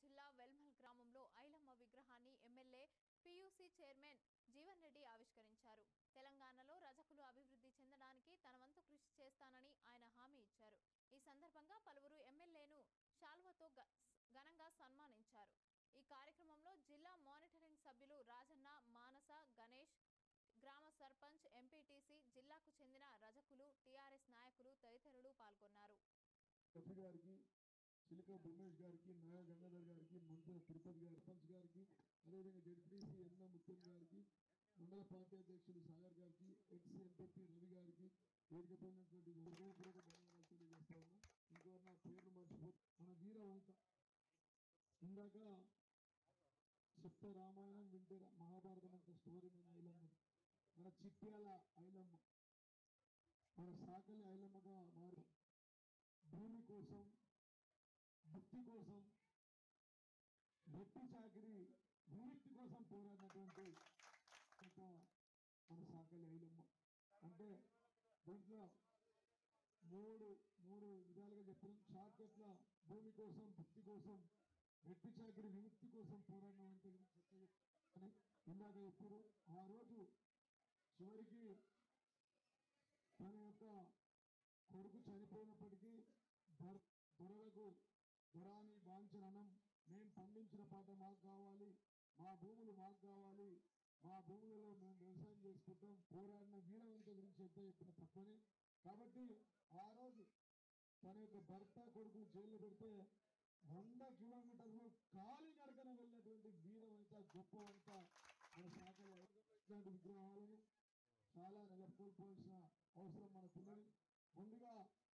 జిల్లా వెల్మల్ గ్రామంలో ఐలమ్మ విగ్రహాన్ని MLA PUC chairman Jeevan Reddy ఆవిష్కరించారు తెలంగాణలో రజకులు అభివృద్ధి చెందడానికి తన వంతు కృషి చేస్తానని ఆయన హామీ ఇచ్చారు ఈ సందర్భంగా పలువురు ఎమ్మెల్యేను శాల్వతో గ- ఘనంగా సన్మానించారు ఈ కార్యక్రమంలో జిల్లా మానిటరింగ్ సభ్యులు రాజన్న మానస గణేష్ గ్రామ సర్పంచ్ ఎంపీటీసీ జిల్లాకు చెందిన రజకులు టీఆర్ఎస్ నాయకులు తదితరులు పాల్గొన్నారు రఫీ గారికి చిలుక భూమేష్ గారికి నాయ గంగాధర్ గారికి మంత్రి తిరుపతి గారి పంచ్ గారికి అదేవిధంగా జడ్పీటీసీ ఎన్న ముత్యం గారికి మండల పార్టీ అధ్యక్షులు సాగర్ గారికి ఎక్స్ ఎంపీ రవి గారికి వేదికపై ఉన్నటువంటి హృదయపూర్వక ధన్యవాదాలు తెలియజేస్తా ఉన్నా ఇంకో నా పేర్లు మర్చిపో మన వీర వనిత ఇందాక చెప్తే రామాయణం వింటే రా- మహాభారతం అంత స్టోరీ మన ఐలమ్మ మన చిట్యాల ఐలమ్మ మన సాకలి ఐలమ్మగా మారి భూమి కోసం భక్తి కోసం భక్తి చాకరి విముక్తి కోసం పోరాడినటువంటి ఒక మన సాకలి ఐలమ్మ అంటే దీంట్లో మూడు మూడు విధాలుగా చెప్పినాం షార్ట్కట్ల భూమి కోసం భక్తి కోసం వెట్టి చాకరి విముక్తి కోసం పోరాడిన అంటే అని ఇందాక చెప్పారు ఆ రోజు చివరికి తన యొక్క కొడుకు చనిపోయినప్పటికీ దొర దొరలకు దొరాని వాంఛననం మేము పండించిన పంట మాకు కావాలి మా భూములు మాకు కావాలి మా భూములలో మేము వ్యవసాయం చేసుకుంటాం పోరాడిన వీరవంత గురించి ఎంత చెప్పిన తక్కువనే కాబట్టి ఆ రోజు తన యొక్క భర్త కొడుకులు జైల్లో పెడితే వంద కిలోమీటర్లు కాలి నడకన వెళ్ళినటువంటి వీరవంత గొప్పవంత మన శాఖలో ఇట్లాంటి విగ్రహాలను చాలా నెలకొల్పోవాల్సిన అవసరం మనకున్నది ముందుగా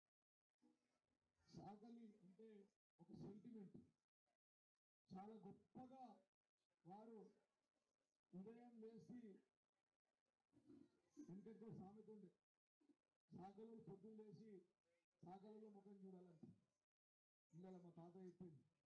సాగలి అంటే ఒక సెంటిమెంట్ చాలా గొప్పగా వారు ఉదయం లేచి వెనకటితో సామెత ఉండే సాగలు పొద్దున్న లేచి సాగలలో ముఖం చూడాలంట ఇళ్ళ మా తాత చెప్పింది